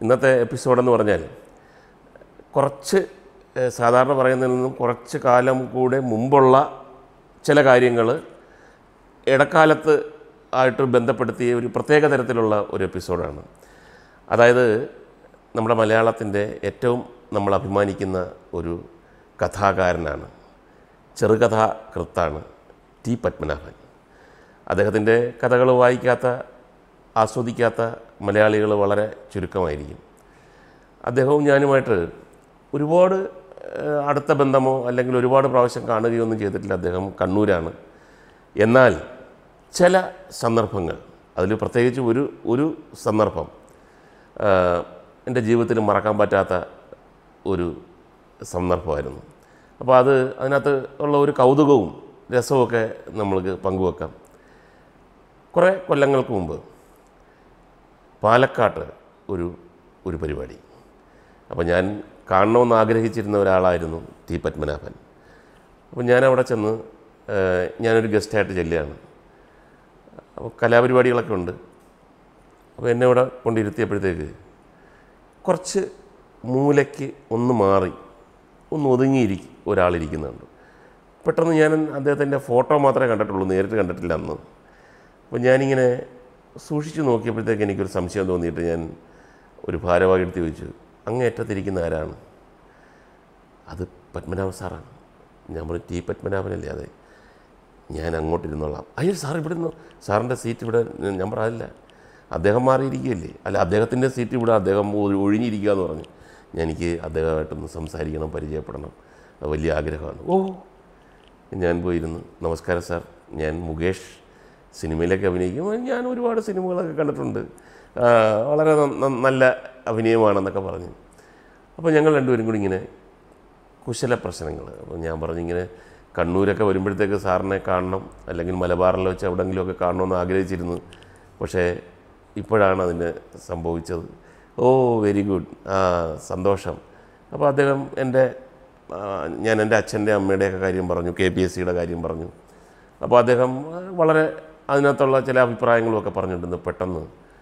ഇന്നത്തെ എപ്പിസോഡെന്ന് പറഞ്ഞാൽ കുറച്ച് ഏഹ്, സാധാരണ പറയുന്നതിൽ നിന്നും കുറച്ച് കാലം കൂടെ മുമ്പുള്ള ചില കാര്യങ്ങൾ ഇടക്കാലത്ത് ആയിട്ട് ബന്ധപ്പെടുത്തിയ ഒരു പ്രത്യേക തരത്തിലുള്ള ഒരു എപ്പിസോഡാണ് അതായത് നമ്മുടെ മലയാളത്തിൻ്റെ ഏറ്റവും നമ്മൾ അഭിമാനിക്കുന്ന ഒരു കഥാകാരനാണ് ചെറുകഥാകൃത്താണ് ടി പത്മനാഭൻ അദ്ദേഹത്തിൻ്റെ കഥകൾ വായിക്കാത്ത ആസ്വദിക്കാത്ത മലയാളികൾ വളരെ ചുരുക്കമായിരിക്കും അദ്ദേഹവും ഞാനുമായിട്ട് ഒരുപാട് ഏഹ്, അടുത്ത ബന്ധമോ അല്ലെങ്കിൽ ഒരുപാട് പ്രാവശ്യം കാണുകയോ ഒന്നും ചെയ്തിട്ടില്ല അദ്ദേഹം കണ്ണൂരാണ് എന്നാൽ ചില സന്ദർഭങ്ങൾ അതിൽ പ്രത്യേകിച്ച് ഒരു ഒരു സന്ദർഭം ആഹ്, എൻ്റെ ജീവിതത്തിൽ മറക്കാൻ പറ്റാത്ത ഒരു സന്ദർഭമായിരുന്നു അപ്പോൾ അത് അതിനകത്ത് ഉള്ള ഒരു കൗതുകവും രസവുമൊക്കെ നമ്മൾക്ക് പങ്കുവെക്കാം കുറേ കൊല്ലങ്ങൾക്ക് മുമ്പ് പാലക്കാട്ട് ഒരു ഒരു പരിപാടി അപ്പോൾ ഞാൻ കാണണമെന്ന് ആഗ്രഹിച്ചിരുന്ന ഒരാളായിരുന്നു ടി പത്മനാഭൻ അപ്പോൾ ഞാൻ അവിടെ ചെന്ന് ഏഹ്, ഞാനൊരു ഗസ്റ്റായിട്ട് ചെല്ലുകയാണ് അപ്പോൾ കലാപരിപാടികളൊക്കെ ഉണ്ട് അപ്പോൾ എന്നെ ഇവിടെ കൊണ്ടിരുത്തിയപ്പോഴത്തേക്ക് കുറച്ച് മൂലയ്ക്ക് ഒന്ന് മാറി ഒന്ന് ഒതുങ്ങിയിരിക്കും ഒരാളിരിക്കുന്നുണ്ട് പെട്ടെന്ന് ഞാൻ അദ്ദേഹത്തിൻ്റെ ഫോട്ടോ മാത്രമേ കണ്ടിട്ടുള്ളൂ നേരിട്ട് കണ്ടിട്ടില്ല അന്ന് അപ്പോൾ ഞാനിങ്ങനെ സൂക്ഷിച്ച് നോക്കിയപ്പോഴത്തേക്ക് എനിക്കൊരു സംശയം തോന്നിയിട്ട് ഞാൻ ഒരു ഭാരവാഹി എടുത്ത് ചോദിച്ചു അങ്ങേറ്റത്തിരിക്കുന്ന ആരാണ് അത് പത്മനാഭ സാറാണ് ഞാൻ പറഞ്ഞു ടി പത്മനാഭനല്ലേ അതെ ഞാൻ അങ്ങോട്ട് ഇരുന്നോളാം അയ്യോ സാർ ഇവിടെ നിന്ന് സാറിൻ്റെ സീറ്റ് ഇവിടെ ഞാൻ പറഞ്ഞില്ല അദ്ദേഹം മാറിയിരിക്കുകയല്ലേ അല്ല അദ്ദേഹത്തിൻ്റെ സീറ്റ് ഇവിടെ അദ്ദേഹം ഒഴി- ഒഴിഞ്ഞിരിക്കുക എന്ന് പറഞ്ഞു ഞാൻ എനിക്ക് അദ്ദേഹമായിട്ടൊന്ന് സംസാരിക്കണം പരിചയപ്പെടണം അത് വലിയ ആഗ്രഹമാണ് ഓ ഞാൻ പോയിരുന്നു നമസ്കാരം സാർ ഞാൻ മുകേഷ് സിനിമയിലൊക്കെ അഭിനയിക്കും ഞാൻ ഒരുപാട് സിനിമകളൊക്കെ കണ്ടിട്ടുണ്ട് ആ, വളരെ ന- ന- നല്ല അഭിനയമാണെന്നൊക്കെ പറഞ്ഞു അപ്പോൾ ഞങ്ങൾ രണ്ടുപേരും കൂടി ഇങ്ങനെ കുശല പ്രശ്നങ്ങൾ അപ്പോൾ ഞാൻ പറഞ്ഞിങ്ങനെ കണ്ണൂരൊക്കെ വരുമ്പോഴത്തേക്ക് സാറിനെ കാണണം അല്ലെങ്കിൽ മലബാറിൽ വെച്ച് എവിടെയെങ്കിലുമൊക്കെ കാണണമെന്ന് ആഗ്രഹിച്ചിരുന്നു പക്ഷേ ഇപ്പോഴാണ് അതിന് സംഭവിച്ചത് ഓ വെരി ഗുഡ് ആ സന്തോഷം അപ്പോൾ അദ്ദേഹം എൻ്റെ ആ, ഞാൻ എൻ്റെ അച്ഛൻ്റെ അമ്മയുടെയൊക്കെ കാര്യം പറഞ്ഞു കെ പി എസ് സിയുടെ കാര്യം പറഞ്ഞു അപ്പോൾ അദ്ദേഹം ആ, വളരെ അതിനകത്തുള്ള ചില അഭിപ്രായങ്ങളുമൊക്കെ പറഞ്ഞിട്ടുണ്ട് പെട്ടെന്ന്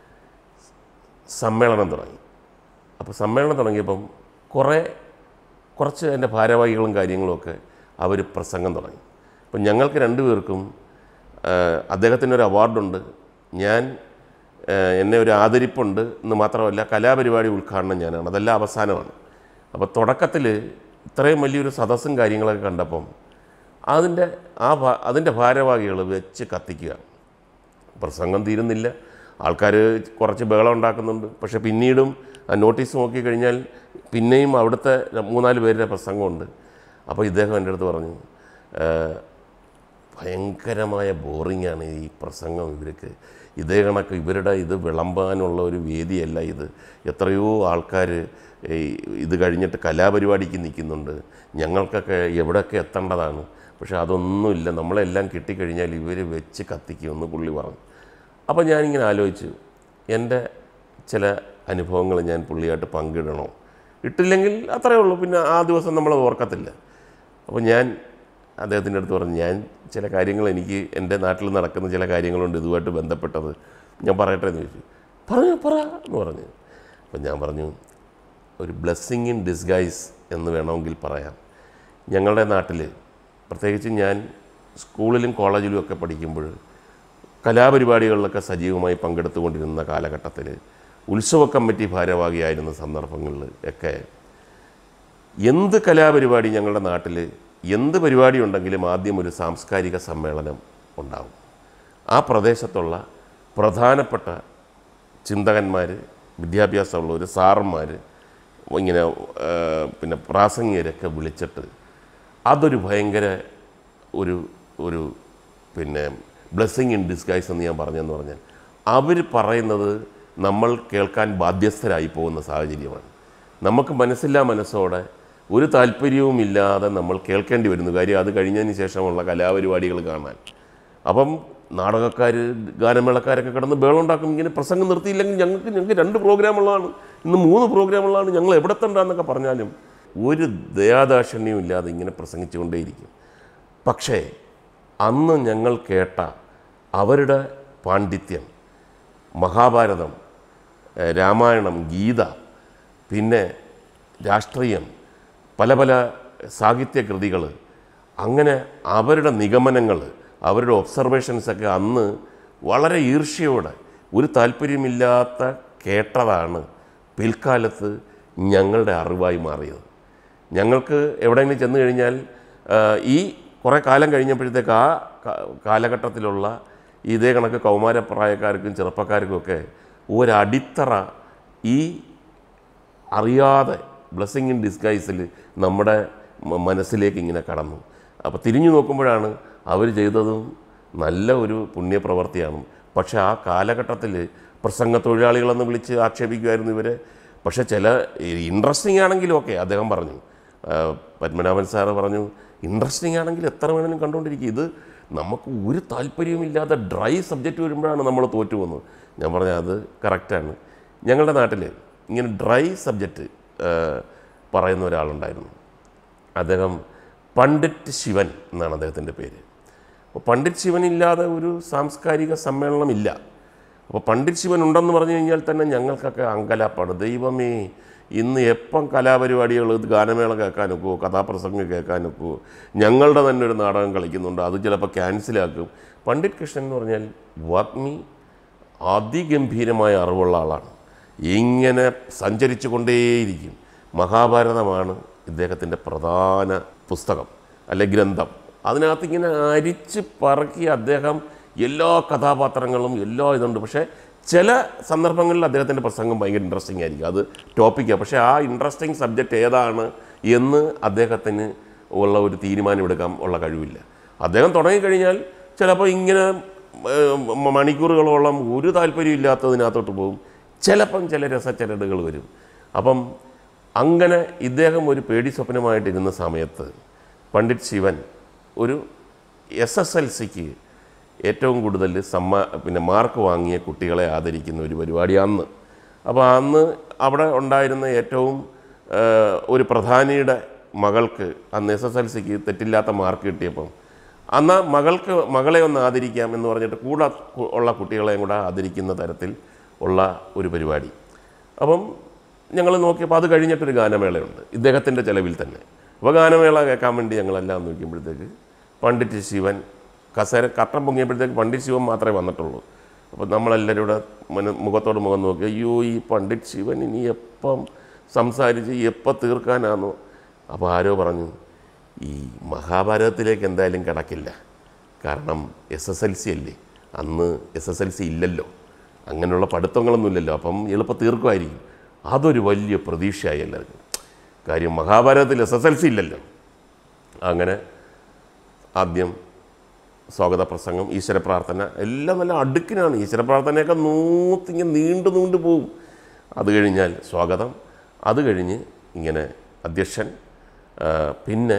സമ്മേളനം തുടങ്ങി അപ്പോൾ സമ്മേളനം തുടങ്ങിയപ്പം കുറേ കുറച്ച് എൻ്റെ ഭാരവാഹികളും കാര്യങ്ങളുമൊക്കെ അവർ പ്രസംഗം തുടങ്ങി അപ്പം ഞങ്ങൾക്ക് രണ്ടുപേർക്കും അദ്ദേഹത്തിനൊരു അവാർഡുണ്ട് ഞാൻ ആ, എന്നെ ഒരു ആദരിപ്പുണ്ട് എന്ന് മാത്രമല്ല കലാപരിപാടി ഉദ്ഘാടനം ഞാനാണ് അതെല്ലാം അവസാനമാണ് അപ്പോൾ തുടക്കത്തിൽ ഇത്രയും വലിയൊരു സദസ്സും കാര്യങ്ങളൊക്കെ കണ്ടപ്പം അതിൻ്റെ ആ ഭാ- അതിൻ്റെ ഭാരവാഹികൾ വെച്ച് കത്തിക്കുക പ്രസംഗം തീരുന്നില്ല ആൾക്കാർ കുറച്ച് ബഹളം ഉണ്ടാക്കുന്നുണ്ട് പക്ഷേ പിന്നീടും ആ നോട്ടീസ് നോക്കിക്കഴിഞ്ഞാൽ പിന്നെയും അവിടുത്തെ മൂന്നാല് പേരുടെ പ്രസംഗമുണ്ട് അപ്പോൾ ഇദ്ദേഹം എൻ്റെ അടുത്ത് പറഞ്ഞു "ഏഹ്, ഭയങ്കരമായ ബോറിങ്ങാണ് ഈ പ്രസംഗം ഇവർക്ക് ഇതേ കണക്ക് ഇവരുടെ ഇത് വിളമ്പാനുള്ള ഒരു വേദിയല്ല ഇത് എത്രയോ ആൾക്കാർ ഇത് കഴിഞ്ഞിട്ട് കലാപരിപാടിക്ക് നിൽക്കുന്നുണ്ട് ഞങ്ങൾക്കൊക്കെ എവിടെയൊക്കെ എത്തേണ്ടതാണ് പക്ഷേ അതൊന്നുമില്ല നമ്മളെല്ലാം കിട്ടിക്കഴിഞ്ഞാൽ ഇവർ വെച്ച് കത്തിക്കുമെന്ന് പുള്ളി പറഞ്ഞു അപ്പോൾ ഞാനിങ്ങനെ ആലോചിച്ചു എൻ്റെ ചില അനുഭവങ്ങൾ ഞാൻ പുള്ളിയായിട്ട് പങ്കിടണോ ഇട്ടില്ലെങ്കിൽ അത്രയേ ഉള്ളൂ പിന്നെ ആ ദിവസം നമ്മളത് ഓർക്കത്തില്ല അപ്പോൾ ഞാൻ അദ്ദേഹത്തിൻ്റെ അടുത്ത് പറഞ്ഞു ഞാൻ ചില കാര്യങ്ങൾ എനിക്ക് എൻ്റെ നാട്ടിൽ നടക്കുന്ന ചില കാര്യങ്ങളുണ്ട് ഇതുമായിട്ട് ബന്ധപ്പെട്ടത് ഞാൻ പറയട്ടെ എന്ന് ചോദിച്ചു പറഞ്ഞു പറ എന്ന് പറഞ്ഞു അപ്പം ഞാൻ പറഞ്ഞു ഒരു ബ്ലെസ്സിങ് ഇൻ ഡിസ്ഗൈസ് എന്ന് വേണമെങ്കിൽ പറയാം ഞങ്ങളുടെ നാട്ടിൽ പ്രത്യേകിച്ച് ഞാൻ സ്കൂളിലും കോളേജിലും ഒക്കെ പഠിക്കുമ്പോൾ കലാപരിപാടികളിലൊക്കെ സജീവമായി പങ്കെടുത്തുകൊണ്ടിരുന്ന കാലഘട്ടത്തിൽ ഉത്സവ കമ്മിറ്റി ഭാരവാഹിയായിരുന്ന സന്ദർഭങ്ങളിൽ ഒക്കെ എന്ത് കലാപരിപാടി ഞങ്ങളുടെ നാട്ടിൽ എന്ത് പരിപാടി ഉണ്ടെങ്കിലും ആദ്യം ഒരു സാംസ്കാരിക സമ്മേളനം ഉണ്ടാവും ആ പ്രദേശത്തുള്ള പ്രധാനപ്പെട്ട ചിന്തകന്മാർ വിദ്യാഭ്യാസമുള്ളവർ സാറന്മാർ ഇങ്ങനെ ആ, പിന്നെ പ്രാസംഗികരൊക്കെ വിളിച്ചിട്ട് അതൊരു ഭയങ്കര ഒരു ഒരു പിന്നെ ബ്ലെസ്സിങ് ഇൻ ഡിസ്ഗൈസ് എന്ന് ഞാൻ പറഞ്ഞതെന്ന് പറഞ്ഞാൽ അവർ പറയുന്നത് നമ്മൾ കേൾക്കാൻ ബാധ്യസ്ഥരായി പോകുന്ന സാഹചര്യമാണ് നമുക്ക് മനസ്സില്ലാ മനസ്സോടെ ഒരു താല്പര്യവും ഇല്ലാതെ നമ്മൾ കേൾക്കേണ്ടി വരുന്നു കാര്യം അത് കഴിഞ്ഞതിന് ശേഷമുള്ള കലാപരിപാടികൾ കാണാൻ അപ്പം നാടകക്കാർ ഗാനമേളക്കാരൊക്കെ കിടന്ന് ബേളുണ്ടാക്കും ഇങ്ങനെ പ്രസംഗം നിർത്തിയില്ലെങ്കിൽ ഞങ്ങൾക്ക് ഞങ്ങൾക്ക് രണ്ട് പ്രോഗ്രാമുള്ളതാണ് ഇന്ന് മൂന്ന് പ്രോഗ്രാമുള്ളതാണ് ഞങ്ങൾ എവിടെ എത്തണ്ടെന്നൊക്കെ പറഞ്ഞാലും ഒരു ദയാദാക്ഷിണ്യവും ഇല്ലാതെ ഇങ്ങനെ പ്രസംഗിച്ചുകൊണ്ടേയിരിക്കും പക്ഷേ അന്ന് ഞങ്ങൾ കേട്ട അവരുടെ പാണ്ഡിത്യം മഹാഭാരതം ഏഹ് രാമായണം ഗീത പിന്നെ രാഷ്ട്രീയം പല പല സാഹിത്യ കൃതികൾ അങ്ങനെ അവരുടെ നിഗമനങ്ങൾ അവരുടെ ഒബ്സർവേഷൻസൊക്കെ അന്ന് വളരെ ഈർഷ്യയോടെ ഒരു താല്പര്യമില്ലാത്ത കേട്ടതാണ് പിൽക്കാലത്ത് ഞങ്ങളുടെ അറിവായി മാറിയത് ഞങ്ങൾക്ക് എവിടെയെങ്കിലും ചെന്ന് കഴിഞ്ഞാൽ ആ, ഈ കുറേ കാലം കഴിഞ്ഞപ്പോഴത്തേക്ക് ആ കാ- കാലഘട്ടത്തിലുള്ള ഇതേ കണക്ക് കൗമാരപ്രായക്കാർക്കും ചെറുപ്പക്കാർക്കും ഒക്കെ ഒരടിത്തറ ഈ അറിയാതെ ബ്ലെസ്സിങ് ഇൻ ഡിസ്ഗൈസിൽ നമ്മുടെ മ- മനസ്സിലേക്ക് ഇങ്ങനെ കടന്നു അപ്പോൾ തിരിഞ്ഞു നോക്കുമ്പോഴാണ് അവർ ചെയ്തതും നല്ല ഒരു പുണ്യപ്രവൃത്തിയാണ് പക്ഷേ ആ കാലഘട്ടത്തിൽ പ്രസംഗ തൊഴിലാളികളെന്ന് വിളിച്ച് ആക്ഷേപിക്കുമായിരുന്നു ഇവരെ പക്ഷേ ചില ഇൻട്രസ്റ്റിംഗ് ആണെങ്കിലും ഓക്കെ അദ്ദേഹം പറഞ്ഞു ആ, പത്മനാഭൻ സാറ് പറഞ്ഞു ഇൻട്രസ്റ്റിംഗ് ആണെങ്കിൽ എത്ര വേണമെങ്കിലും കണ്ടുകൊണ്ടിരിക്കും ഇത് നമുക്ക് ഒരു താല്പര്യവുമില്ലാത്ത ഡ്രൈ സബ്ജക്റ്റ് വരുമ്പോഴാണ് നമ്മൾ തോറ്റു പോകുന്നത് ഞാൻ പറഞ്ഞ അത് കറക്റ്റാണ് ഞങ്ങളുടെ നാട്ടിൽ ഇങ്ങനെ ഡ്രൈ സബ്ജക്റ്റ് പറയുന്ന ഒരാളുണ്ടായിരുന്നു അദ്ദേഹം പണ്ഡിറ്റ് ശിവൻ എന്നാണ് അദ്ദേഹത്തിൻ്റെ പേര് അപ്പോൾ പണ്ഡിറ്റ് ശിവൻ ഇല്ലാതെ ഒരു സാംസ്കാരിക സമ്മേളനമില്ല അപ്പോൾ പണ്ഡിറ്റ് ശിവൻ ഉണ്ടെന്ന് പറഞ്ഞു കഴിഞ്ഞാൽ തന്നെ ഞങ്ങൾക്കൊക്കെ അങ്കലാപ്പാണ് ദൈവമേ ഇന്ന് എപ്പം കലാപരിപാടികൾ ഗാനമേള കേൾക്കാൻ ഒക്കുമോ കഥാപ്രസംഗം കേൾക്കാൻ ഒക്കുമോ ഞങ്ങളുടെ തന്നെ ഒരു നാടകം കളിക്കുന്നുണ്ട് അത് ചിലപ്പോൾ ക്യാൻസലാക്കും പണ്ഡിറ്റ് കൃഷ്ണൻ എന്ന് പറഞ്ഞാൽ വാഗ്മി അതിഗംഭീരമായ അറിവുള്ള ആളാണ് ഇങ്ങനെ സഞ്ചരിച്ചു കൊണ്ടേയിരിക്കും മഹാഭാരതമാണ് ഇദ്ദേഹത്തിൻ്റെ പ്രധാന പുസ്തകം അല്ലെ ഗ്രന്ഥം അതിനകത്ത് ഇങ്ങനെ അരിച്ച് പറക്കി അദ്ദേഹം എല്ലാ കഥാപാത്രങ്ങളും എല്ലാ ഇതുണ്ട് പക്ഷേ ചില സന്ദർഭങ്ങളിൽ അദ്ദേഹത്തിൻ്റെ പ്രസംഗം ഭയങ്കര ഇൻട്രസ്റ്റിംഗ് ആയിരിക്കും അത് ടോപ്പിക്കാണ് പക്ഷേ ആ ഇൻട്രസ്റ്റിംഗ് സബ്ജക്റ്റ് ഏതാണ് എന്ന് അദ്ദേഹത്തിന് ഉള്ള ഒരു തീരുമാനം എടുക്കാൻ ഉള്ള കഴിവില്ല അദ്ദേഹം തുടങ്ങിക്കഴിഞ്ഞാൽ ചിലപ്പോൾ ഇങ്ങനെ ഏഹ്, മ- മണിക്കൂറുകളോളം ഒരു താല്പര്യമില്ലാത്തതിനകത്തോട്ട് പോകും ചിലപ്പം ചില രസച്ചരടുകൾ വരും അപ്പം അങ്ങനെ ഇദ്ദേഹം ഒരു പേടി സ്വപ്നമായിട്ടിരുന്ന സമയത്ത് പണ്ഡിറ്റ് ശിവൻ ഒരു എസ് എസ് എൽ സിക്ക് ഏറ്റവും കൂടുതൽ സമ്മാ പിന്നെ മാർക്ക് വാങ്ങിയ കുട്ടികളെ ആദരിക്കുന്ന ഒരു പരിപാടി അന്ന് അപ്പോൾ അന്ന് അവിടെ ഉണ്ടായിരുന്ന ഏറ്റവും ആ, ഒരു പ്രധാനിയുടെ മകൾക്ക് അന്ന് എസ് എസ് എൽ സിക്ക് തെറ്റില്ലാത്ത മാർക്ക് കിട്ടിയപ്പം അന്ന് മകൾക്ക് മകളെ ഒന്ന് ആദരിക്കാം എന്ന് പറഞ്ഞിട്ട് കൂടെ കു- ഉള്ള കുട്ടികളെയും കൂടെ ആദരിക്കുന്ന തരത്തിൽ ഉള്ള ഒരു പരിപാടി അപ്പം ഞങ്ങൾ നോക്കിയപ്പോൾ അത് കഴിഞ്ഞിട്ടൊരു ഗാനമേളയുണ്ട് ഇദ്ദേഹത്തിൻ്റെ ചെലവിൽ തന്നെ അപ്പോൾ ഗാനമേള കേൾക്കാൻ വേണ്ടി ഞങ്ങളെല്ലാം നോക്കിയപ്പോഴത്തേക്ക് പണ്ഡിറ്റ് ശിവൻ കസേര കട്ടം പൊങ്ങിയപ്പോഴത്തേക്ക് പണ്ഡിറ്റ് ശിവൻ മാത്രമേ വന്നിട്ടുള്ളൂ അപ്പോൾ നമ്മളെല്ലാവരും കൂടെ മന മുഖത്തോട് മുഖം നോക്കി അയ്യോ ഈ പണ്ഡിറ്റ് ശിവൻ ഇനി എപ്പം സംസാരിച്ച് എപ്പം തീർക്കാനാണോ അപ്പോൾ ആരോ പറഞ്ഞു ഈ മഹാഭാരതത്തിലേക്ക് എന്തായാലും കിടക്കില്ല കാരണം എസ് എസ് എൽ സി അല്ലേ അന്ന് എസ് എസ് എൽ സി ഇല്ലല്ലോ അങ്ങനെയുള്ള പഠിത്തങ്ങളൊന്നും ഇല്ലല്ലോ അപ്പം എളുപ്പം തീർക്കുമായിരിക്കും അതൊരു വലിയ പ്രതീക്ഷയായി എല്ലാവർക്കും കാര്യം മഹാഭാരതത്തിൽ എസ് എസ് എൽ സി ഇല്ലല്ലോ അങ്ങനെ ആദ്യം സ്വാഗത പ്രസംഗം ഈശ്വര പ്രാർത്ഥന എല്ലാം നല്ല അടുക്കിനാണ് ഈശ്വര പ്രാർത്ഥനയൊക്കെ നൂത്തിങ്ങനെ നീണ്ടു നീണ്ടു പോവും അത് കഴിഞ്ഞാൽ സ്വാഗതം അത് കഴിഞ്ഞ് ഇങ്ങനെ അധ്യക്ഷൻ ആ, പിന്നെ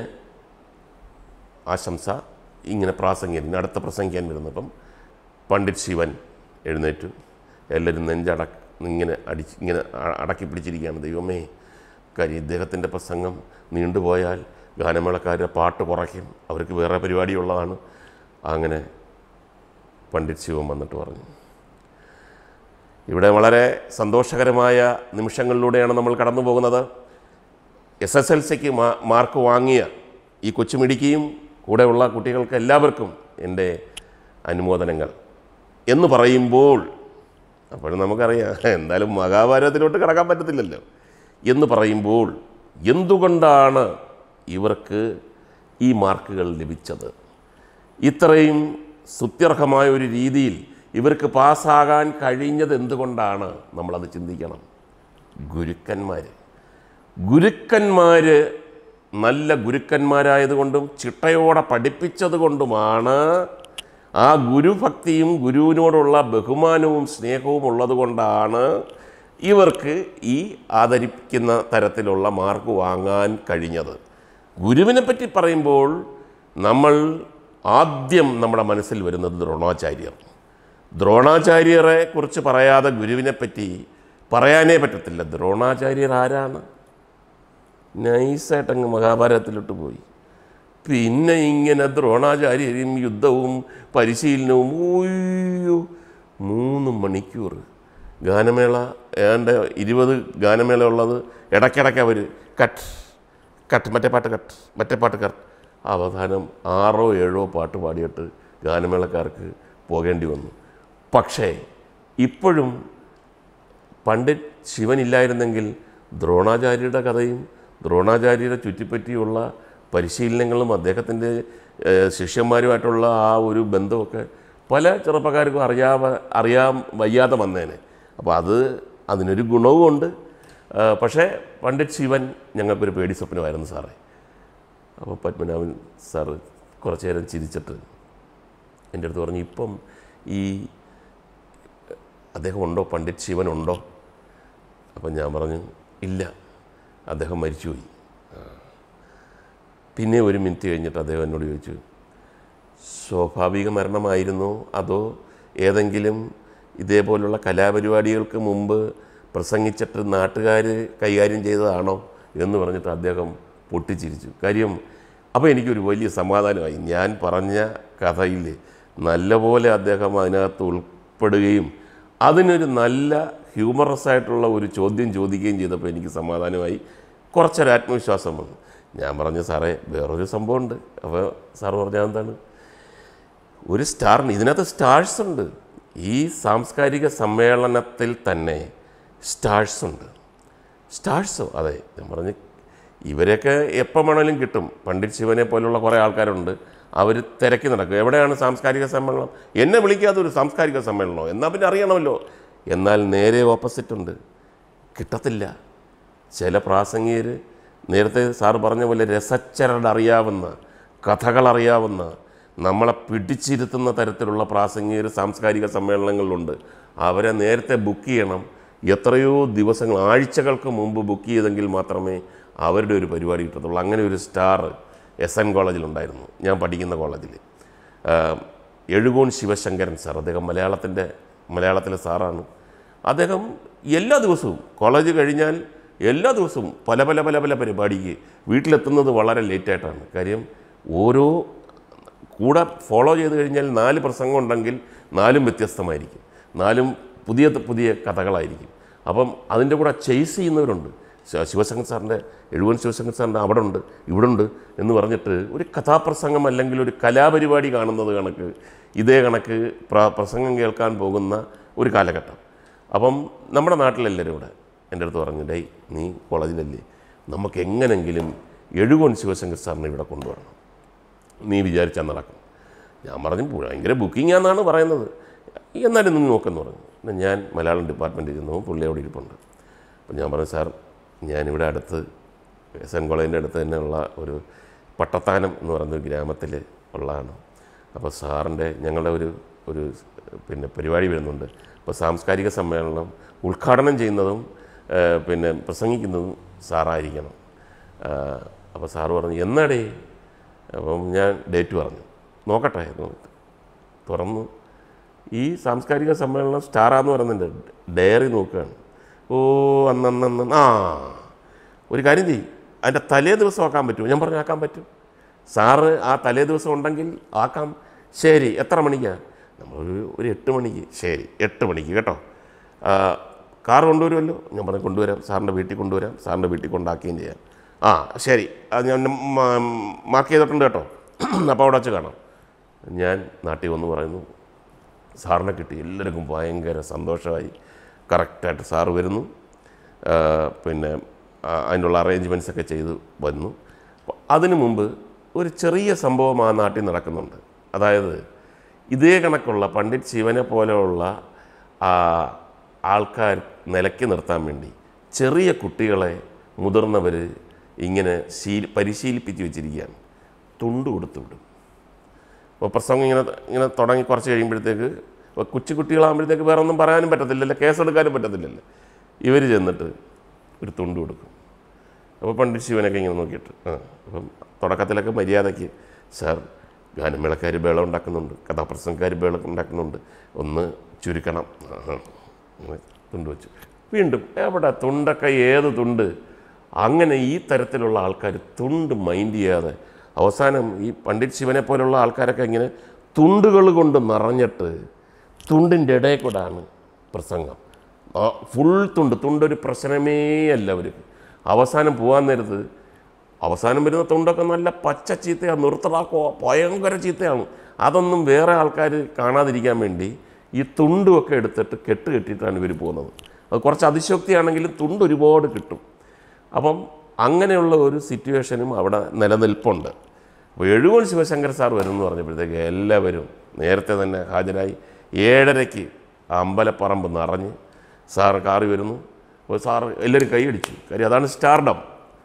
ആശംസ ഇങ്ങനെ പ്രാസംഗികൻ അടുത്ത പ്രസംഗിക്കാൻ വരുന്നപ്പം പണ്ഡിറ്റ് ശിവൻ എഴുന്നേറ്റു എല്ലാവരും നെഞ്ചട ഇങ്ങനെ അടിച്ച് ഇങ്ങനെ അ- അടക്കി പിടിച്ചിരിക്കുകയാണ് ദൈവമേ കാര്യം ഇദ്ദേഹത്തിൻ്റെ പ്രസംഗം നീണ്ടുപോയാൽ ഗാനമേളക്കാരുടെ പാട്ട് കുറയ്ക്കും അവർക്ക് വേറെ പരിപാടിയുള്ളതാണ് അങ്ങനെ പണ്ഡിറ്റ് ശിവൻ വന്നിട്ട് പറഞ്ഞു ഇവിടെ വളരെ സന്തോഷകരമായ നിമിഷങ്ങളിലൂടെയാണ് നമ്മൾ കടന്നു പോകുന്നത് എസ് എസ് എൽ സിക്ക് മാർക്ക് വാങ്ങിയ ഈ കൊച്ചുമിടിക്കുകയും കൂടെയുള്ള കുട്ടികൾക്ക് എല്ലാവർക്കും എൻ്റെ അനുമോദനങ്ങൾ എന്ന് പറയുമ്പോൾ അപ്പോഴും നമുക്കറിയാം എന്തായാലും മഹാഭാരതത്തിലോട്ട് കടക്കാൻ പറ്റത്തില്ലല്ലോ എന്ന് പറയുമ്പോൾ എന്തുകൊണ്ടാണ് ഇവർക്ക് ഈ മാർക്കുകൾ ലഭിച്ചത് ഇത്രയും സ്തുത്യർഹമായ ഒരു രീതിയിൽ ഇവർക്ക് പാസ്സാകാൻ കഴിഞ്ഞത് എന്തുകൊണ്ടാണ് നമ്മളത് ചിന്തിക്കണം ഗുരുക്കന്മാർ ഗുരുക്കന്മാർ നല്ല ഗുരുക്കന്മാരായതുകൊണ്ടും ചിട്ടയോടെ പഠിപ്പിച്ചത് കൊണ്ടുമാണ് ആ ഗുരുഭക്തിയും ഗുരുവിനോടുള്ള ബഹുമാനവും സ്നേഹവും ഉള്ളതുകൊണ്ടാണ് ഇവർക്ക് ഈ ആദരിക്കുന്ന തരത്തിലുള്ള മാർക്ക് വാങ്ങാൻ കഴിഞ്ഞത് ഗുരുവിനെ പറ്റി പറയുമ്പോൾ നമ്മൾ ആദ്യം നമ്മുടെ മനസ്സിൽ വരുന്നത് ദ്രോണാചാര്യർ ദ്രോണാചാര്യരെ കുറിച്ച് പറയാതെ ഗുരുവിനെ പറ്റി പറയാനേ പറ്റത്തില്ല ദ്രോണാചാര്യർ ആരാണ് നൈസായിട്ടങ്ങ് മഹാഭാരതത്തിലോട്ട് പോയി പിന്നെ ഇങ്ങനെ ദ്രോണാചാര്യരും യുദ്ധവും പരിശീലനവും ഓയ്യോ മൂന്ന് മണിക്കൂർ ഗാനമേള ഏതാണ്ട് ഇരുപത് ഗാനമേള ഉള്ളത് ഇടയ്ക്കിടയ്ക്ക് അവർ കട്ട് കട്ട് മറ്റേ പാട്ട് കട്ട് മറ്റേ പാട്ട് കട്ട് അവസാനം ആറോ ഏഴോ പാട്ട് പാടിയിട്ട് ഗാനമേളക്കാർക്ക് പോകേണ്ടി വന്നു പക്ഷേ ഇപ്പോഴും പണ്ഡിറ്റ് ശിവനില്ലായിരുന്നെങ്കിൽ ദ്രോണാചാര്യരുടെ കഥയും ദ്രോണാചാര്യരെ ചുറ്റിപ്പറ്റിയുള്ള പരിശീലനങ്ങളും അദ്ദേഹത്തിൻ്റെ ഏഹ്, ശിഷ്യന്മാരുമായിട്ടുള്ള ആ ഒരു ബന്ധമൊക്കെ പല ചെറുപ്പക്കാർക്കും അറിയാതെ അറിയാൻ വയ്യാതെ വന്നേനെ അപ്പോൾ അത് അതിനൊരു ഗുണവുമുണ്ട് ആ, പക്ഷേ പണ്ഡിറ്റ് ശിവൻ ഞങ്ങൾക്കൊരു പേടി സ്വപ്നമായിരുന്നു സാറേ അപ്പോൾ പത്മനാഭൻ സാറ് കുറച്ച് നേരം ചിരിച്ചിട്ട് എൻ്റെ അടുത്ത് പറഞ്ഞു ഇപ്പം ഈ അദ്ദേഹം ഉണ്ടോ പണ്ഡിറ്റ് ശിവൻ ഉണ്ടോ അപ്പം ഞാൻ പറഞ്ഞു ഇല്ല അദ്ദേഹം മരിച്ചുപോയി ആ. പിന്നെ ഒരു മിനിറ്റ് കഴിഞ്ഞിട്ട് അദ്ദേഹം എന്നോട് ചോദിച്ചു സ്വാഭാവിക മരണമായിരുന്നോ അതോ ഏതെങ്കിലും ഇതേപോലുള്ള കലാപരിപാടികൾക്ക് മുമ്പ് പ്രസംഗിച്ചിട്ട് നാട്ടുകാർ കൈകാര്യം ചെയ്തതാണോ എന്ന് പറഞ്ഞിട്ട് അദ്ദേഹം പൊട്ടിച്ചിരിച്ചു കാര്യം അപ്പോൾ എനിക്കൊരു വലിയ സമാധാനമായി ഞാൻ പറഞ്ഞ കഥയിൽ നല്ലപോലെ അദ്ദേഹം അതിനകത്ത് ഉൾപ്പെടുകയും അതിനൊരു നല്ല ഹ്യൂമറസ് ആയിട്ടുള്ള ഒരു ചോദ്യം ചോദിക്കുകയും ചെയ്തപ്പോൾ എനിക്ക് സമാധാനമായി കുറച്ചൊരു ആത്മവിശ്വാസം വന്നു ഞാൻ പറഞ്ഞു സാറേ വേറൊരു സംഭവമുണ്ട് അപ്പോൾ സാറ് പറഞ്ഞാൽ എന്താണ് ഒരു സ്റ്റാറിന് ഇതിനകത്ത് സ്റ്റാർസ് ഉണ്ട് ഈ സാംസ്കാരിക സമ്മേളനത്തിൽ തന്നെ സ്റ്റാർസ് ഉണ്ട് സ്റ്റാർസോ അതെ ഞാൻ പറഞ്ഞ് ഇവരെയൊക്കെ എപ്പോൾ വേണമെങ്കിലും കിട്ടും പണ്ഡിറ്റ് ശിവനെ പോലുള്ള കുറേ ആൾക്കാരുണ്ട് അവർ തിരക്കി നടക്കും എവിടെയാണ് സാംസ്കാരിക സമ്മേളനം എന്നെ വിളിക്കാതെ ഒരു സാംസ്കാരിക സമ്മേളനമോ എന്നാൽ പിന്നെ അറിയണമല്ലോ എന്നാൽ നേരെ ഓപ്പോസിറ്റ് ഉണ്ട് കിട്ടത്തില്ല ചില പ്രാസംഗികർ നേരത്തെ സാറ് പറഞ്ഞ പോലെ രസച്ചരട് അറിയാവുന്ന കഥകൾ അറിയാവുന്ന നമ്മളെ പിടിച്ചിരുത്തുന്ന തരത്തിലുള്ള പ്രാസംഗികർ സാംസ്കാരിക സമ്മേളനങ്ങളിലുണ്ട് അവരെ നേരത്തെ ബുക്ക് ചെയ്യണം എത്രയോ ദിവസങ്ങൾ ആഴ്ചകൾക്ക് മുമ്പ് ബുക്ക് ചെയ്തെങ്കിൽ മാത്രമേ അവരുടെ ഒരു പരിപാടി കിട്ടത്തുള്ളൂ അങ്ങനെ ഒരു സ്റ്റാർ എസ് എൻ കോളേജിലുണ്ടായിരുന്നു ഞാൻ പഠിക്കുന്ന കോളേജിൽ ആഹ് എഴുകോൺ ശിവശങ്കരൻ സാർ അദ്ദേഹം മലയാളത്തിൻ്റെ മലയാളത്തിലെ സാറാണ് അദ്ദേഹം എല്ലാ ദിവസവും കോളേജ് കഴിഞ്ഞാൽ എല്ലാ ദിവസവും പല പല പല പല പരിപാടിക്ക് വീട്ടിലെത്തുന്നത് വളരെ ലേറ്റായിട്ടാണ് കാര്യം ഓരോ കൂടെ ഫോളോ ചെയ്ത് കഴിഞ്ഞാൽ നാല് പ്രസംഗം ഉണ്ടെങ്കിൽ നാലും വ്യത്യസ്തമായിരിക്കും നാലും പുതിയ പുതിയ കഥകളായിരിക്കും അപ്പം അതിൻ്റെ കൂടെ ചേസ് ചെയ്യുന്നവരുണ്ട് ശ- ശിവശങ്കർ സാറിൻ്റെ എഴുവൻ ശിവശങ്കർ സാറിൻ്റെ അവിടെ ഉണ്ട് ഇവിടെ ഉണ്ട് എന്ന് പറഞ്ഞിട്ട് ഒരു കഥാപ്രസംഗം അല്ലെങ്കിൽ ഒരു കലാപരിപാടി കാണുന്നത് കണക്ക് ഇതേ കണക്ക് പ്ര പ്രസംഗം കേൾക്കാൻ പോകുന്ന ഒരു കാലഘട്ടം അപ്പം നമ്മുടെ നാട്ടിലെല്ലാവരും ഇവിടെ എൻ്റെ അടുത്ത് പറഞ്ഞു ഡേയ് നീ കോളേജിലല്ലേ നമുക്ക് എങ്ങനെങ്കിലും എഴുകോൺ ശിവശങ്കർ സാറിനെ ഇവിടെ കൊണ്ടുവരണം നീ വിചാരിച്ചാൽ നടക്കും ഞാൻ പറഞ്ഞു ഭയങ്കര ബുക്കിംഗ് ആണെന്നാണ് പറയുന്നത് എന്നാലും നിന്ന് നോക്കെന്ന് പറഞ്ഞു പിന്നെ ഞാൻ മലയാളം ഡിപ്പാർട്ട്മെൻറ്റിൽ ചെന്നു പുള്ളി അവിടെ ഇരിപ്പുണ്ട് അപ്പം ഞാൻ പറഞ്ഞു സാർ ഞാനിവിടെ അടുത്ത് എസ് എൻ കോളേജിൻ്റെ അടുത്ത് തന്നെ ഉള്ള ഒരു പട്ടത്താനം എന്ന് പറയുന്ന ഒരു ഗ്രാമത്തിൽ ഉള്ളതാണ് അപ്പോൾ സാറിൻ്റെ ഞങ്ങളുടെ ഒരു ഒരു പിന്നെ പരിപാടി വരുന്നുണ്ട് അപ്പോൾ സാംസ്കാരിക സമ്മേളനം ഉദ്ഘാടനം ചെയ്യുന്നതും ആ, പിന്നെ പ്രസംഗിക്കുന്നതും സാറായിരിക്കണം അപ്പോൾ സാറ് പറഞ്ഞു എന്നാടേ അപ്പം ഞാൻ ഡേറ്റ് പറഞ്ഞു നോക്കട്ടെ എന്ന് പറഞ്ഞിട്ട് തുറന്നു ഈ സാംസ്കാരിക സമ്മേളനം സ്റ്റാറാന്ന് പറയുന്നുണ്ട് ഡയറി നോക്കുകയാണ് ഓ അന്നന്ന് ആ ഒരു കാര്യം ചെയ്യും അതിൻ്റെ തലേ ദിവസം ആക്കാൻ പറ്റുമോ ഞാൻ പറഞ്ഞു ആക്കാൻ പറ്റും സാറ് ആ തലേ ദിവസം ഉണ്ടെങ്കിൽ ആക്കാം ശരി എത്ര മണിക്കാണ് നമ്മളൊരു ഒരു എട്ട് മണിക്ക് ശരി എട്ട് മണിക്ക് കേട്ടോ ആ, കാർ കൊണ്ടുവരുമല്ലോ ഞാൻ പറഞ്ഞു കൊണ്ടുവരാം സാറിൻ്റെ വീട്ടിൽ കൊണ്ടുവരാം സാറിൻ്റെ വീട്ടിൽ കൊണ്ടാക്കുകയും ചെയ്യാം ആ ശരി അത് ഞാൻ മാർക്ക് ചെയ്തിട്ടുണ്ട് കേട്ടോ അപ്പോൾ അവിടെ വെച്ച് കാണാം ഞാൻ നാട്ടിൽ വന്ന് പറയുന്നു സാറിനെ കിട്ടി എല്ലാവർക്കും ഭയങ്കര സന്തോഷമായി കറക്റ്റായിട്ട് സാറ് വരുന്നു ആ, പിന്നെ ആ, അതിനുള്ള അറേഞ്ച്മെൻറ്റ്സ് ഒക്കെ ചെയ്ത് വന്നു അപ്പോൾ അതിനു മുമ്പ് ഒരു ചെറിയ സംഭവം ആ നാട്ടിൽ നടക്കുന്നുണ്ട് അതായത് ഇതേ കണക്കുള്ള പണ്ഡിറ്റ് ശിവനെ പോലെയുള്ള ആ, ആൾക്കാർ നിലയ്ക്ക് നിർത്താൻ വേണ്ടി ചെറിയ കുട്ടികളെ മുതിർന്നവർ ഇങ്ങനെ ശീല പരിശീലിപ്പിച്ച് വെച്ചിരിക്കുകയാണ് തുണ്ട് കൊടുത്തു വിടും അപ്പോൾ പ്രസംഗം ഇങ്ങനെ ഇങ്ങനെ തുടങ്ങി കുറച്ച് കഴിയുമ്പോഴത്തേക്ക് ഇപ്പോൾ കൊച്ചു കുട്ടികളാകുമ്പോഴത്തേക്ക് വേറെ ഒന്നും പറയാനും പറ്റത്തില്ലല്ലോ കേസെടുക്കാനും പറ്റത്തില്ലല്ലോ ഇവർ ചെന്നിട്ട് ഒരു തുണ്ട് കൊടുക്കും അപ്പോൾ പണ്ഡിറ്റ് ശിവനൊക്കെ ഇങ്ങനെ നോക്കിയിട്ട് ആ അപ്പം തുടക്കത്തിലൊക്കെ മര്യാദയ്ക്ക് സാർ ഗാനമേളക്കാർ ബേളം ഉണ്ടാക്കുന്നുണ്ട് കഥാപ്രസംഗക്കാർ ബേളം ഉണ്ടാക്കുന്നുണ്ട് ഒന്ന് ചുരുക്കണം ആ, ആ. അങ്ങനെ തുണ്ട് വെച്ചു വീണ്ടും എവിടെ തുണ്ടൊക്കെ ഏത് തുണ്ട് അങ്ങനെ ഈ തരത്തിലുള്ള ആൾക്കാർ തുണ്ട് മൈൻഡ് ചെയ്യാതെ അവസാനം ഈ പണ്ഡിറ്റ് ശിവനെ പോലുള്ള ആൾക്കാരൊക്കെ ഇങ്ങനെ തുണ്ടുകൾ കൊണ്ട് നിറഞ്ഞിട്ട് തുണ്ടിൻ്റെ ഇടയിൽ കൂടാണ് പ്രസംഗം ആ ഫുൾ തുണ്ട് തുണ്ടൊരു പ്രശ്നമേ അല്ല അവർക്ക് അവസാനം പോകാൻ നേരത്ത് അവസാനം വരുന്ന തുണ്ടൊക്കെ നല്ല പച്ച ചീത്തയാണ് നിർത്തലാക്കോ ഭയങ്കര ചീത്തയാണ് അതൊന്നും വേറെ ആൾക്കാർ കാണാതിരിക്കാൻ വേണ്ടി ഈ തുണ്ടുമൊക്കെ എടുത്തിട്ട് കെട്ട് കെട്ടിയിട്ടാണ് ഇവർ പോകുന്നത് അത് കുറച്ച് അതിശോക്തിയാണെങ്കിലും തുണ്ട് ഒരുപാട് കിട്ടും അപ്പം അങ്ങനെയുള്ള ഒരു സിറ്റുവേഷനും അവിടെ നിലനിൽപ്പുണ്ട് അപ്പോൾ എഴുകോൺ ശിവശങ്കർ സാർ വരും എന്ന് പറഞ്ഞപ്പോഴത്തേക്ക് എല്ലാവരും നേരത്തെ തന്നെ ഹാജരായി ഏഴരയ്ക്ക് ആ അമ്പലപ്പറമ്പ് നിറഞ്ഞ് സാർ കാറി വരുന്നു അപ്പോൾ സാർ എല്ലാവരും കൈയടിച്ചു കാര്യം അതാണ് സ്റ്റാർഡം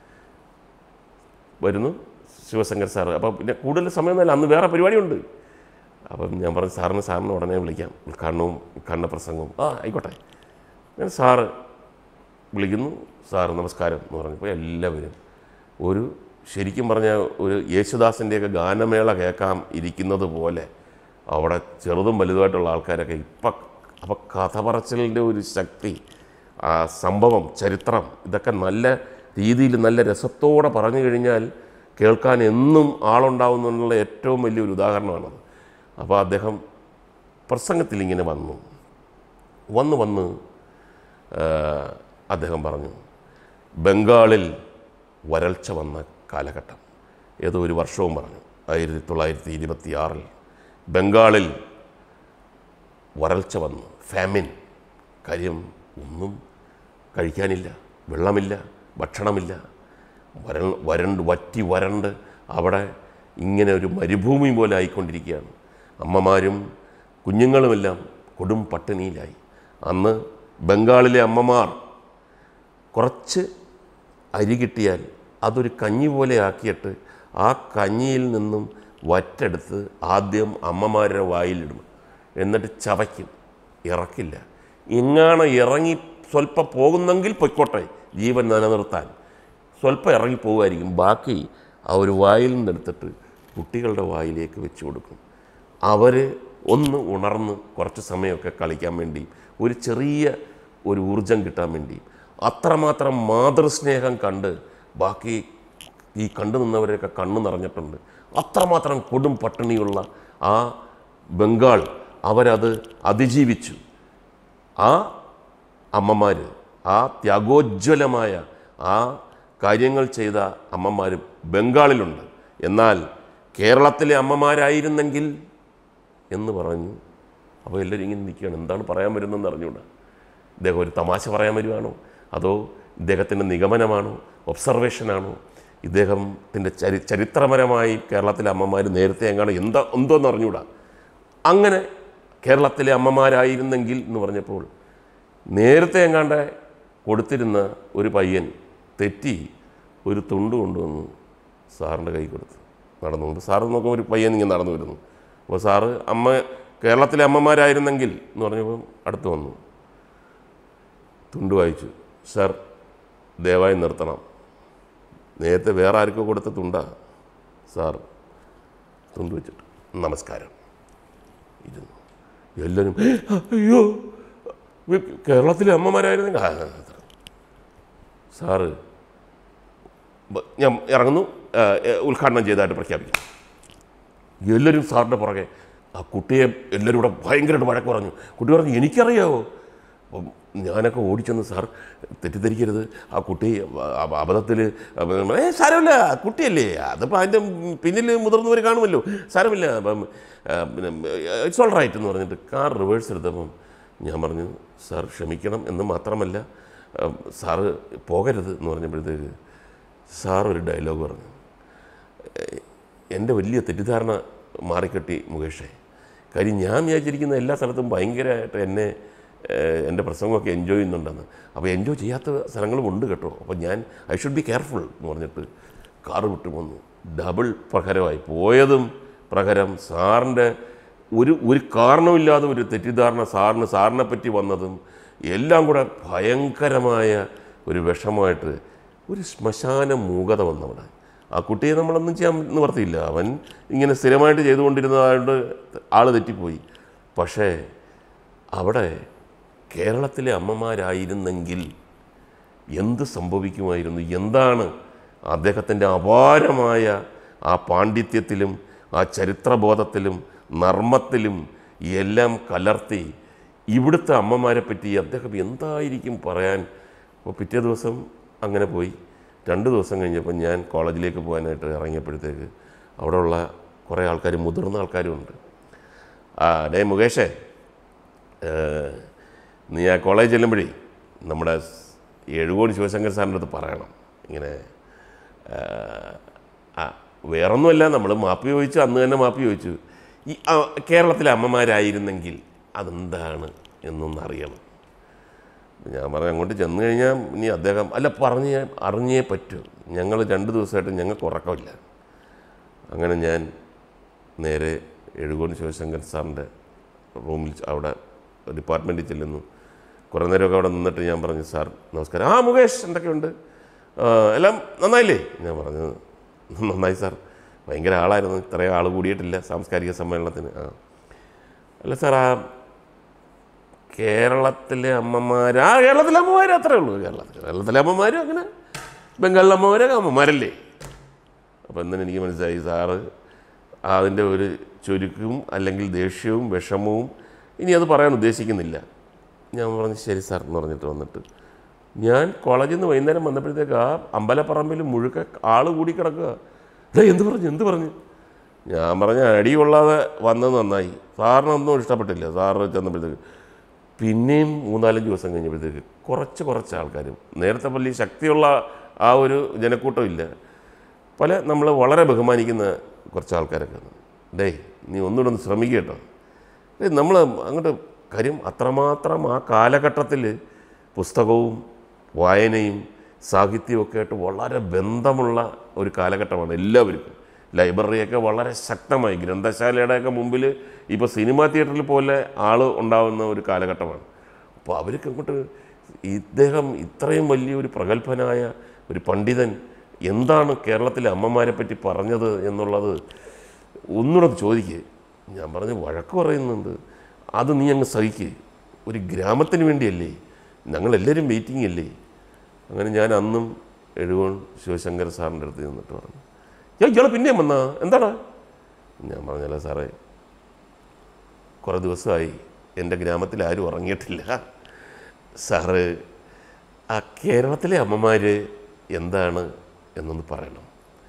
വരുന്നു ശിവശങ്കർ സാറ് അപ്പം പിന്നെ കൂടുതൽ സമയമൊന്നുമല്ല അന്ന് വേറെ പരിപാടിയുണ്ട് അപ്പം ഞാൻ പറഞ്ഞു സാറിന് സാറിന് ഉടനെ വിളിക്കാം ഉദ്ഘാടനവും ഉദ്ഘാടന പ്രസംഗവും ആ ആയിക്കോട്ടെ ഞാൻ സാറ് വിളിക്കുന്നു സാറ് നമസ്കാരം എന്ന് പറഞ്ഞപ്പോൾ എല്ലാവരും ഒരു ശരിക്കും പറഞ്ഞാൽ ഒരു യേശുദാസിൻ്റെയൊക്കെ ഗാനമേള കേൾക്കാൻ ഇരിക്കുന്നത് പോലെ അവിടെ ചെറുതും വലുതുമായിട്ടുള്ള ആൾക്കാരൊക്കെ ഇപ്പം അപ്പം കഥ പറച്ചിലിൻ്റെ ഒരു ശക്തി ആ സംഭവം ചരിത്രം ഇതൊക്കെ നല്ല രീതിയിൽ നല്ല രസത്തോടെ പറഞ്ഞു കഴിഞ്ഞാൽ കേൾക്കാൻ എന്നും ആളുണ്ടാവുന്നുള്ള ഏറ്റവും വലിയൊരു ഉദാഹരണമാണത് അപ്പോൾ അദ്ദേഹം പ്രസംഗത്തിൽ ഇങ്ങനെ വന്നു വന്ന് വന്ന് ആ, അദ്ദേഹം പറഞ്ഞു ബംഗാളിൽ വരൾച്ച വന്ന കാലഘട്ടം ഏതോ ഒരു വർഷവും പറഞ്ഞു ആയിരത്തി തൊള്ളായിരത്തി ഇരുപത്തി ആറിൽ ബംഗാളിൽ വരൾച്ച വന്നു ഫാമിൻ കാര്യം ഒന്നും കഴിക്കാനില്ല വെള്ളമില്ല ഭക്ഷണമില്ല വര വരണ്ട് വറ്റി വരണ്ട് അവിടെ ഇങ്ങനെ ഒരു മരുഭൂമി പോലെ ആയിക്കൊണ്ടിരിക്കുകയാണ് അമ്മമാരും കുഞ്ഞുങ്ങളുമെല്ലാം കൊടും പട്ടിണിയിലായി അന്ന് ബംഗാളിലെ അമ്മമാർ കുറച്ച് അരി കിട്ടിയാൽ അതൊരു കഞ്ഞി പോലെ ആക്കിയിട്ട് ആ കഞ്ഞിയിൽ നിന്നും വറ്റെടുത്ത് ആദ്യം അമ്മമാരുടെ വായിലിടും എന്നിട്ട് ചവയ്ക്കും ഇറക്കില്ല ഇങ്ങാണ് ഇറങ്ങി സ്വല്പം പോകുന്നെങ്കിൽ പൊയ്ക്കോട്ടെ ജീവൻ നിലനിർത്താൻ സ്വല്പം ഇറങ്ങി പോകുമായിരിക്കും ബാക്കി ആ ഒരു വായിൽ നിന്നെടുത്തിട്ട് കുട്ടികളുടെ വായിലേക്ക് വെച്ച് കൊടുക്കും അവർ ഒന്ന് ഉണർന്ന് കുറച്ച് സമയമൊക്കെ കളിക്കാൻ വേണ്ടി ഒരു ചെറിയ ഒരു ഊർജം കിട്ടാൻ വേണ്ടി അത്രമാത്രം മാതൃസ്നേഹം കണ്ട് ബാക്കി ഈ കണ്ടു നിന്നവരെയൊക്കെ കണ്ണു നിറഞ്ഞിട്ടുണ്ട് അത്രമാത്രം കൊടും പട്ടിണിയുള്ള ആ ബംഗാൾ അവരത് അതിജീവിച്ചു ആ അമ്മമാർ ആ ത്യാഗോജ്വലമായ ആ കാര്യങ്ങൾ ചെയ്ത അമ്മമാർ ബംഗാളിലുണ്ട് എന്നാൽ കേരളത്തിലെ അമ്മമാരായിരുന്നെങ്കിൽ എന്ന് പറഞ്ഞു അപ്പോൾ എല്ലാവരും ഇങ്ങനെ നിൽക്കുകയാണ് എന്താണ് പറയാൻ വരുന്നതെന്ന് അറിഞ്ഞുകൂടാ ഇദ്ദേഹം ഒരു തമാശ പറയാൻ വരുവാണോ അതോ ഇദ്ദേഹത്തിൻ്റെ നിഗമനമാണോ ഒബ്സർവേഷനാണോ ഇദ്ദേഹത്തിൻ്റെ ചരി ചരിത്രപരമായി കേരളത്തിലെ അമ്മമാർ നേരത്തെ എങ്ങാണ് എന്താ എന്തോന്ന് അറിഞ്ഞുകൂടാ അങ്ങനെ കേരളത്തിലെ അമ്മമാരായിരുന്നെങ്കിൽ എന്ന് പറഞ്ഞപ്പോൾ നേരത്തെ എങ്ങാണ്ട് കൊടുത്തിരുന്ന ഒരു പയ്യൻ തെറ്റി ഒരു തുണ്ട് കൊണ്ടുവന്ന് സാറിൻ്റെ കൈ കൊടുത്തു നടന്നു കൊണ്ട് സാറ് നോക്കുമ്പോൾ ഒരു പയ്യൻ ഇങ്ങനെ നടന്നു വരുന്നു അപ്പോൾ സാറ് അമ്മ കേരളത്തിലെ അമ്മമാരായിരുന്നെങ്കിൽ എന്ന് പറഞ്ഞപ്പോൾ അടുത്ത് വന്നു തുണ്ട് വായിച്ചു സാർ ദയവായി നിർത്തണം നേരത്തെ വേറെ ആർക്കോ കൊടുത്ത തുണ്ടാ സാർ തുണ്ട് വെച്ചിട്ട് നമസ്കാരം ഇരുന്നു എല്ലാവരും അയ്യോ വി- കേരളത്തിലെ അമ്മമാരായിരുന്നെങ്കിൽ ആ, അത്ര. സാറ് ബ- ഞാൻ ഇറങ്ങുന്നു ആ, എ, ഉദ്ഘാടനം ചെയ്തതായിട്ട് പ്രഖ്യാപിക്കും എല്ലാവരും സാറിൻ്റെ പുറകെ ആ കുട്ടിയെ എല്ലാവരും കൂടെ ഭയങ്കരമായിട്ട് വഴക്ക് പറഞ്ഞു കുട്ടി പറഞ്ഞു എനിക്കറിയാവോ അപ്പം ഞാനൊക്കെ ഓടിച്ചെന്ന് സാർ തെറ്റിദ്ധരിക്കരുത് ആ കുട്ടി അ- അബദ്ധത്തിൽ ഏ സാരമില്ല കുട്ടിയല്ലേ അതിപ്പോൾ അതിൻ്റെ പിന്നിൽ മുതിർന്നവർ കാണുമല്ലോ സാരമില്ല അപ്പം ആ, പിന്നെ ഇറ്റ്സ് ഓൾ റൈറ്റ് എന്ന് പറഞ്ഞിട്ട് കാർ റിവേഴ്സ് എടുത്തപ്പം ഞാൻ പറഞ്ഞു സാർ ക്ഷമിക്കണം എന്ന് മാത്രമല്ല ആ, സാറ് പോകരുത് എന്ന് പറഞ്ഞപ്പോഴത്തേക്ക് സാർ ഒരു ഡയലോഗ് പറഞ്ഞു എൻ്റെ വലിയ തെറ്റിദ്ധാരണ മാറിക്കെട്ടി മുകേഷേ കാര്യം ഞാൻ വിചാരിച്ചിരിക്കുന്ന എല്ലാ സ്ഥലത്തും ഭയങ്കരമായിട്ട് എന്നെ ഏഹ്, എൻ്റെ പ്രസംഗമൊക്കെ എൻജോയ് ചെയ്യുന്നുണ്ടെന്ന് അപ്പോൾ എൻജോയ് ചെയ്യാത്ത സ്ഥലങ്ങളും ഉണ്ട് കേട്ടോ അപ്പോൾ ഞാൻ ഐ ഷുഡ് ബി കെയർഫുൾ എന്ന് പറഞ്ഞിട്ട് കാറ് വിട്ടു വന്നു ഡബിൾ പ്രഹരമായി പോയതും പ്രഹരം സാറിൻ്റെ ഒരു ഒരു കാരണമില്ലാതെ ഒരു തെറ്റിദ്ധാരണ സാറിന് സാറിനെ പറ്റി വന്നതും എല്ലാം കൂടെ ഭയങ്കരമായ ഒരു വിഷമമായിട്ട് ഒരു ശ്മശാന മൂകത വന്നവിടെ ആ കുട്ടിയെ നമ്മളൊന്നും ചെയ്യാൻ നിവർത്തിയില്ല അവൻ ഇങ്ങനെ സ്ഥിരമായിട്ട് ചെയ്തുകൊണ്ടിരുന്നതായത് ആൾ തെറ്റിപ്പോയി പക്ഷേ അവിടെ കേരളത്തിലെ അമ്മമാരായിരുന്നെങ്കിൽ എന്ത് സംഭവിക്കുമായിരുന്നു എന്താണ് അദ്ദേഹത്തിൻ്റെ അപാരമായ ആ പാണ്ഡിത്യത്തിലും ആ ചരിത്രബോധത്തിലും നർമ്മത്തിലും എല്ലാം കലർത്തി ഇവിടുത്തെ അമ്മമാരെ പറ്റി അദ്ദേഹം എന്തായിരിക്കും പറയാൻ അപ്പോൾ പിറ്റേ ദിവസം അങ്ങനെ പോയി രണ്ട് ദിവസം കഴിഞ്ഞപ്പോൾ ഞാൻ കോളേജിലേക്ക് പോകാനായിട്ട് ഇറങ്ങിയപ്പോഴത്തേക്ക് അവിടെയുള്ള കുറേ ആൾക്കാർ മുതിർന്ന ആൾക്കാരും ഉണ്ട് ആ ഡേ മുകേഷേ ഏഹ്, നീ ആ കോളേജ് ചെല്ലുമ്പോഴേ നമ്മുടെ എഴുകോടി ശിവശങ്കർ സാറിൻ്റെ അടുത്ത് പറയണം ഇങ്ങനെ ഏഹ്, ആ വേറൊന്നുമല്ല നമ്മൾ മാപ്പ് ചോദിച്ചു അന്ന് തന്നെ മാപ്പ് ചോദിച്ചു ഈ ആ, കേരളത്തിലെ അമ്മമാരായിരുന്നെങ്കിൽ അതെന്താണ് എന്നൊന്ന് അറിയണം ഞാൻ പറഞ്ഞു അങ്ങോട്ട് ചെന്ന് കഴിഞ്ഞാൽ ഇനി അദ്ദേഹം അല്ല പറഞ്ഞ് അറിഞ്ഞേ പറ്റൂ ഞങ്ങൾ രണ്ട് ദിവസമായിട്ട് ഞങ്ങൾക്ക് ഉറക്കമില്ല അങ്ങനെ ഞാൻ നേരെ എഴുകോൺ ശിവശങ്കർ സാറിൻ്റെ റൂമിൽ അവിടെ ഡിപ്പാർട്ട്മെൻറ്റിൽ ചെല്ലുന്നു കുറേ നേരമൊക്കെ അവിടെ നിന്നിട്ട് ഞാൻ പറഞ്ഞു സാർ നമസ്കാരം ആ മുകേഷ് എന്തൊക്കെയുണ്ട് ആ, എല്ലാം നന്നായില്ലേ ഞാൻ പറഞ്ഞു നന്നായി സാർ ഭയങ്കര ആളായിരുന്നു ഇത്രയും ആൾ കൂടിയിട്ടില്ല സാംസ്കാരിക സമ്മേളനത്തിന് ആ അല്ല സാർ ആ കേരളത്തിലെ അമ്മമാർ ആ കേരളത്തിലെ അമ്മമാർ അത്രേ ഉള്ളൂ കേരളത്തിൽ കേരളത്തിലെ അമ്മമാരും അങ്ങനെ ബംഗാളിലെ അമ്മമാരൊക്കെ അമ്മമാരല്ലേ അപ്പോൾ എന്തിനും എനിക്ക് മനസ്സിലായി സാറ് അതിൻ്റെ ഒരു ചുരുക്കവും അല്ലെങ്കിൽ ദേഷ്യവും വിഷമവും ഇനി അത് പറയാൻ ഉദ്ദേശിക്കുന്നില്ല ഞാൻ പറഞ്ഞു ശരി സാർ എന്ന് പറഞ്ഞിട്ട് വന്നിട്ട് ഞാൻ കോളേജിൽ നിന്ന് വൈകുന്നേരം വന്നപ്പോഴത്തേക്ക് ആ അമ്പലപ്പറമ്പിൽ മുഴുക്ക ആൾ കൂടി കിടക്കുക ഇതാ എന്ത് പറഞ്ഞു എന്ത് പറഞ്ഞു ഞാൻ പറഞ്ഞ അടി കൊള്ളാതെ വന്നത് നന്നായി സാറിനൊന്നും ഇഷ്ടപ്പെട്ടില്ല സാറ് ചെന്നപ്പോഴത്തേക്ക് പിന്നെയും മൂന്നാലഞ്ച് ദിവസം കഴിഞ്ഞപ്പോഴത്തേക്ക് കുറച്ച് കുറച്ച് ആൾക്കാരും നേരത്തെ വലിയ ശക്തിയുള്ള ആ ഒരു ജനക്കൂട്ടം ഇല്ല പല നമ്മൾ വളരെ ബഹുമാനിക്കുന്ന കുറച്ച് ആൾക്കാരൊക്കെ ഉണ്ട്. ഡേയ് നീ ഒന്നുകൂടെ ഒന്ന് ശ്രമിക്കുക കേട്ടോ ഡേയ് നമ്മൾ അങ്ങോട്ട് കാര്യം അത്രമാത്രം ആ കാലഘട്ടത്തിൽ പുസ്തകവും വായനയും സാഹിത്യവും ഒക്കെ ആയിട്ട് വളരെ ബന്ധമുള്ള ഒരു കാലഘട്ടമാണ് എല്ലാവർക്കും ലൈബ്രറിയൊക്കെ വളരെ ശക്തമായി ഗ്രന്ഥശാലയുടെയൊക്കെ മുമ്പിൽ ഇപ്പോൾ സിനിമാ തിയേറ്ററിൽ പോലെ ആൾ ഉണ്ടാവുന്ന ഒരു കാലഘട്ടമാണ് അപ്പോൾ അവർക്ക് അങ്ങോട്ട് ഇദ്ദേഹം ഇത്രയും വലിയൊരു പ്രഗത്ഭനായ ഒരു പണ്ഡിതൻ എന്താണ് കേരളത്തിലെ അമ്മമാരെ പറ്റി പറഞ്ഞത് എന്നുള്ളത് ഒന്നുകൂടെ ചോദിക്കുക ഞാൻ പറഞ്ഞ് വഴക്ക് പറയുന്നുണ്ട് അത് നീ അങ്ങ് സഹിക്കുക ഒരു ഗ്രാമത്തിന് വേണ്ടിയല്ലേ ഞങ്ങളെല്ലാവരും വെയിറ്റിംഗ് അല്ലേ അങ്ങനെ ഞാൻ അന്നും എഴുകോൺ ശിവശങ്കർ സാറിൻ്റെ അടുത്ത് നിന്നിട്ട് പറഞ്ഞു ഞാൻ ഇയാൾ പിന്നെയും വന്നാ എന്താണ് ഞാൻ പറഞ്ഞല്ല സാറേ കുറേ ദിവസമായി എൻ്റെ ഗ്രാമത്തിൽ ആരും ഉറങ്ങിയിട്ടില്ല സാറ് ആ കേരളത്തിലെ അമ്മമാർ എന്താണ് എന്നൊന്ന് പറയണം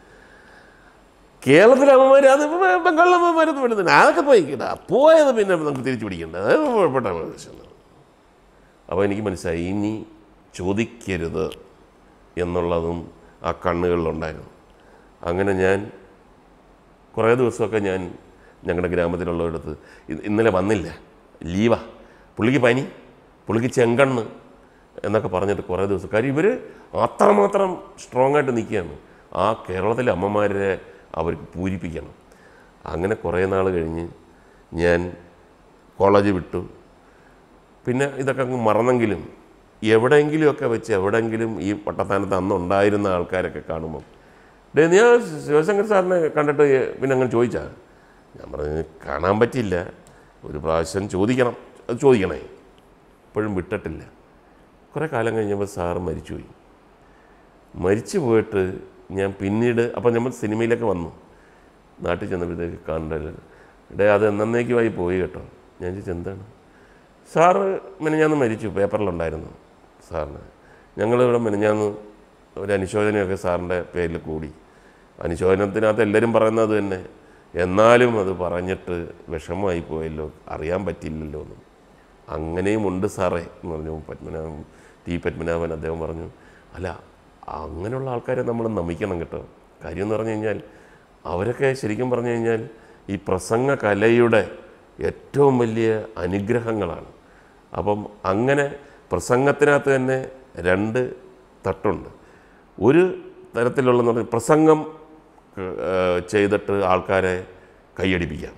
കേരളത്തിലെ അമ്മമാർ അത് ബംഗാളിലെ അമ്മമാരൊന്നും വരുന്നില്ല അതൊക്കെ പോയിക്കണ്ട പോയത് പിന്നെ നമുക്ക് തിരിച്ചു പിടിക്കണ്ട അത് കുഴപ്പപ്പെട്ട പ്രദേശം അപ്പോൾ എനിക്ക് മനസ്സിലായി ഇനി ചോദിക്കരുത് എന്നുള്ളതും ആ കണ്ണുകളിലുണ്ടായിരുന്നു അങ്ങനെ ഞാൻ കുറേ ദിവസമൊക്കെ ഞാൻ ഞങ്ങളുടെ ഗ്രാമത്തിലുള്ളവരടുത്ത് ഇ- ഇന്നലെ വന്നില്ല ലീവാ പുള്ളിക്ക് പനി പുള്ളിക്ക് ചെങ്കണ്ണ് എന്നൊക്കെ പറഞ്ഞിട്ട് കുറേ ദിവസം കാര്യം ഇവർ അത്രമാത്രം സ്ട്രോങ് ആയിട്ട് നിൽക്കുകയാണ് ആ കേരളത്തിലെ അമ്മമാരെ അവർക്ക് പൂരിപ്പിക്കണം അങ്ങനെ കുറേ നാൾ കഴിഞ്ഞ് ഞാൻ കോളേജ് വിട്ടു പിന്നെ ഇതൊക്കെ അങ്ങ് മറന്നെങ്കിലും എവിടെയെങ്കിലുമൊക്കെ വെച്ച് എവിടെയെങ്കിലും ഈ പട്ടത്താനത്ത് അന്ന് ഉണ്ടായിരുന്ന ആൾക്കാരൊക്കെ കാണുമ്പം ഡേ നീ ആ ശിവശങ്കർ സാറിനെ കണ്ടിട്ട് പിന്നെ അങ്ങനെ ചോദിച്ചാ ഞാൻ പറഞ്ഞു കാണാൻ പറ്റില്ല ഒരു പ്രാവശ്യം ചോദിക്കണം അത് ചോദിക്കണേ ഇപ്പോഴും വിട്ടിട്ടില്ല കുറേ കാലം കഴിഞ്ഞപ്പോൾ സാറ് മരിച്ചുപോയി മരിച്ചു പോയിട്ട് ഞാൻ പിന്നീട് അപ്പം നമ്മൾ സിനിമയിലൊക്കെ വന്നു നാട്ടിൽ ചെന്നപ്പോഴത്തേക്ക് കണ്ടല്ലോ ഡേ അത് എന്നേക്കുമായി പോയി കേട്ടോ ഞാൻ ചോദിച്ചു എന്താണ് സാറ് മെനഞ്ഞാന്ന് മരിച്ചു പേപ്പറിലുണ്ടായിരുന്നു സാറിന് ഞങ്ങളിവിടെ മെനഞ്ഞാന്ന് ഒരു അനുശോചനയൊക്കെ സാറിൻ്റെ പേരിൽ കൂടി അനുശോചനത്തിനകത്ത് എല്ലാവരും പറയുന്നത് തന്നെ എന്നാലും അത് പറഞ്ഞിട്ട് വിഷമമായി പോയല്ലോ അറിയാൻ പറ്റില്ലല്ലോ എന്ന് അങ്ങനെയും ഉണ്ട് സാറേ എന്ന് പറഞ്ഞു പത്മനാഭൻ ടി പത്മനാഭൻ അദ്ദേഹം പറഞ്ഞു അല്ല അങ്ങനെയുള്ള ആൾക്കാരെ നമ്മൾ നമിക്കണം കേട്ടോ കാര്യം എന്ന് പറഞ്ഞു കഴിഞ്ഞാൽ അവരൊക്കെ ശരിക്കും പറഞ്ഞു കഴിഞ്ഞാൽ ഈ പ്രസംഗ കലയുടെ ഏറ്റവും വലിയ അനുഗ്രഹങ്ങളാണ് അപ്പം അങ്ങനെ പ്രസംഗത്തിനകത്ത് തന്നെ രണ്ട് തട്ടുണ്ട് ഒരു തരത്തിലുള്ളതെന്ന് പറഞ്ഞാൽ പ്രസംഗം ഏഹ്, ചെയ്തിട്ട് ആൾക്കാരെ കൈയടിപ്പിക്കാം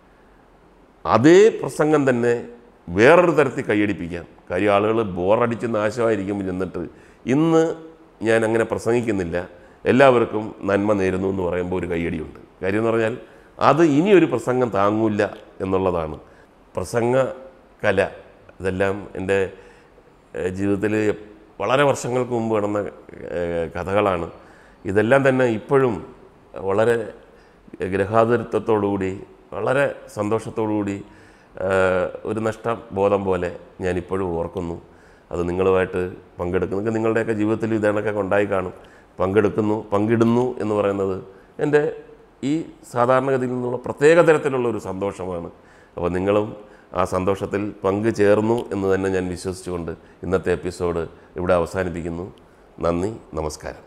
അതേ പ്രസംഗം തന്നെ വേറൊരു തരത്തിൽ കൈയടിപ്പിക്കാം കാര്യം ആളുകൾ ബോറടിച്ച് നാശമായിരിക്കുമ്പോൾ ചെന്നിട്ട് ഇന്ന് ഞാൻ അങ്ങനെ പ്രസംഗിക്കുന്നില്ല എല്ലാവർക്കും നന്മ നേരുന്നു എന്ന് പറയുമ്പോൾ ഒരു കൈയടിയുണ്ട് കാര്യം എന്ന് പറഞ്ഞാൽ അത് ഇനിയൊരു പ്രസംഗം താങ്ങൂല്ല എന്നുള്ളതാണ് പ്രസംഗ കല ഇതെല്ലാം എൻ്റെ ജീവിതത്തിൽ വളരെ വർഷങ്ങൾക്ക് മുമ്പ് നടന്ന ഏഹ്, കഥകളാണ് ഇതെല്ലാം തന്നെ ഇപ്പോഴും വളരെ ഗ്രഹാതുരത്വത്തോടുകൂടി വളരെ സന്തോഷത്തോടുകൂടി ഏഹ്, ഒരു നഷ്ടബോധം പോലെ ഞാൻ ഇപ്പോഴും ഓർക്കുന്നു അത് നിങ്ങളുമായിട്ട് പങ്കെടുക്കുന്നു നിങ്ങൾക്ക് നിങ്ങളുടെയൊക്കെ ജീവിതത്തിൽ ഇതേണൊക്കെ ഉണ്ടായി കാണും പങ്കെടുക്കുന്നു പങ്കിടുന്നു എന്ന് പറയുന്നത് എൻ്റെ ഈ സാധാരണഗതിയിൽ നിന്നുള്ള പ്രത്യേക തരത്തിലുള്ള ഒരു സന്തോഷമാണ് അപ്പോൾ നിങ്ങളും ആ സന്തോഷത്തിൽ പങ്കു ചേർന്നു എന്ന് തന്നെ ഞാൻ വിശ്വസിച്ചുകൊണ്ട് ഇന്നത്തെ എപ്പിസോഡ് ഇവിടെ അവസാനിപ്പിക്കുന്നു നന്ദി നമസ്കാരം